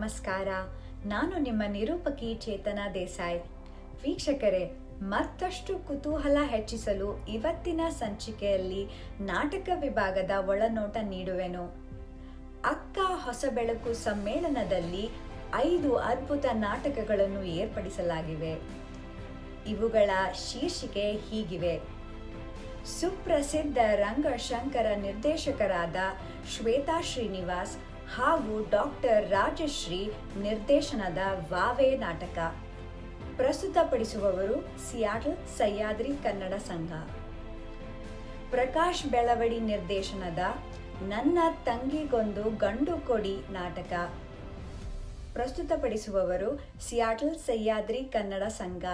ನಮಸ್ಕಾರ ನಾನು ನಿಮ್ಮ ನಿರೂಪಕಿ ಚೇತನ ದೇಸಾಯಿ ವೀಕ್ಷಕರೇ ಮತ್ತಷ್ಟು ಕುತೂಹಲ ಹೆಚ್ಚಿಸಲು ಇವತ್ತಿನ ಸಂಚಿಕೆಯಲ್ಲಿ ನಾಟಕ ವಿಭಾಗದ ಒಳನೋಟ ನೀಡುವೆನು ಅಕ್ಕ ಹೊಸಬೆಳಕು ಸಮ್ಮೇಳನದಲ್ಲಿ ಐದು ಅದ್ಭುತ ನಾಟಕಗಳನ್ನು ಏರ್ಪಡಿಸಲಾಗಿವೆ ಇವುಗಳ ಶೀರ್ಷಿಕೆ ಹೀಗಿವೆ ಸುಪ್ರಸಿದ್ಧ ರಂಗಶಂಕರ ನಿರ್ದೇಶಕರಾದ ಶ್ವೇತಾ ಶ್ರೀನಿವಾಸ್ ಹಾಗೂ ಡಾಕ್ಟರ್ ರಾಜಶ್ರೀ ನಿರ್ದೇಶನದ ವಾವೆ ನಾಟಕ ಪ್ರಸ್ತುತಪಡಿಸುವವರು ಸಿಯಾಟಲ್ ಸಹ್ಯಾದ್ರಿ ಕನ್ನಡ ಸಂಘ ಪ್ರಕಾಶ್ ಬೆಳವಡಿ ನಿರ್ದೇಶನದ ನನ್ನ ತಂಗಿಗೊಂದು ಗಂಡು ಕೊಡಿ ನಾಟಕ ಪ್ರಸ್ತುತಪಡಿಸುವವರು ಸಿಯಾಟಲ್ ಸಹ್ಯಾದ್ರಿ ಕನ್ನಡ ಸಂಘ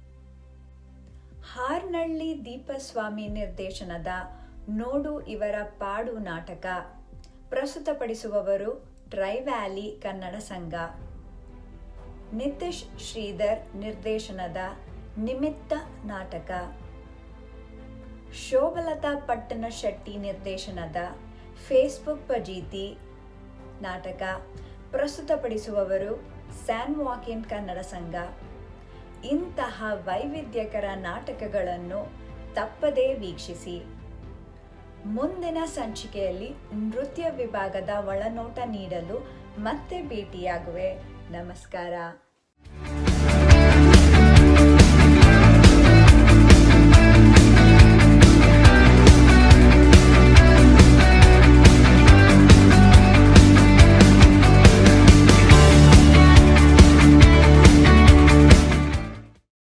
ಹಾರ್ನಳ್ಳಿ ದೀಪಸ್ವಾಮಿ ನಿರ್ದೇಶನದ ನೋಡು ಇವರ ಪಾಡು ನಾಟಕ ಪ್ರಸ್ತುತಪಡಿಸುವವರು ಟ್ರೈ ವ್ಯಾಲಿ ಕನ್ನಡ ಸಂಘ ನಿತೀಶ್ ಶ್ರೀಧರ್ ನಿರ್ದೇಶನದ ನಿಮಿತ್ತ ನಾಟಕ ಶೋಭಲತಾ ಪಟ್ಟಣ ಶೆಟ್ಟಿ ನಿರ್ದೇಶನದ ಫೇಸ್ಬುಕ್ ಪಜೀತಿ ನಾಟಕ ಪ್ರಸ್ತುತಪಡಿಸುವವರು ಸ್ಯಾನ್ ವಾಕಿನ್ ಕನ್ನಡ ಸಂಘ ಇಂತಹ ವೈವಿಧ್ಯಕರ ನಾಟಕಗಳನ್ನು ತಪ್ಪದೇ ವೀಕ್ಷಿಸಿ ಮುಂದಿನ ಸಂಚಿಕೆಯಲ್ಲಿ ನೃತ್ಯ ವಿಭಾಗದ ಒಳನೋಟ ನೀಡಲು ಮತ್ತೆ ಭೇಟಿಯಾಗುವೆ ನಮಸ್ಕಾರ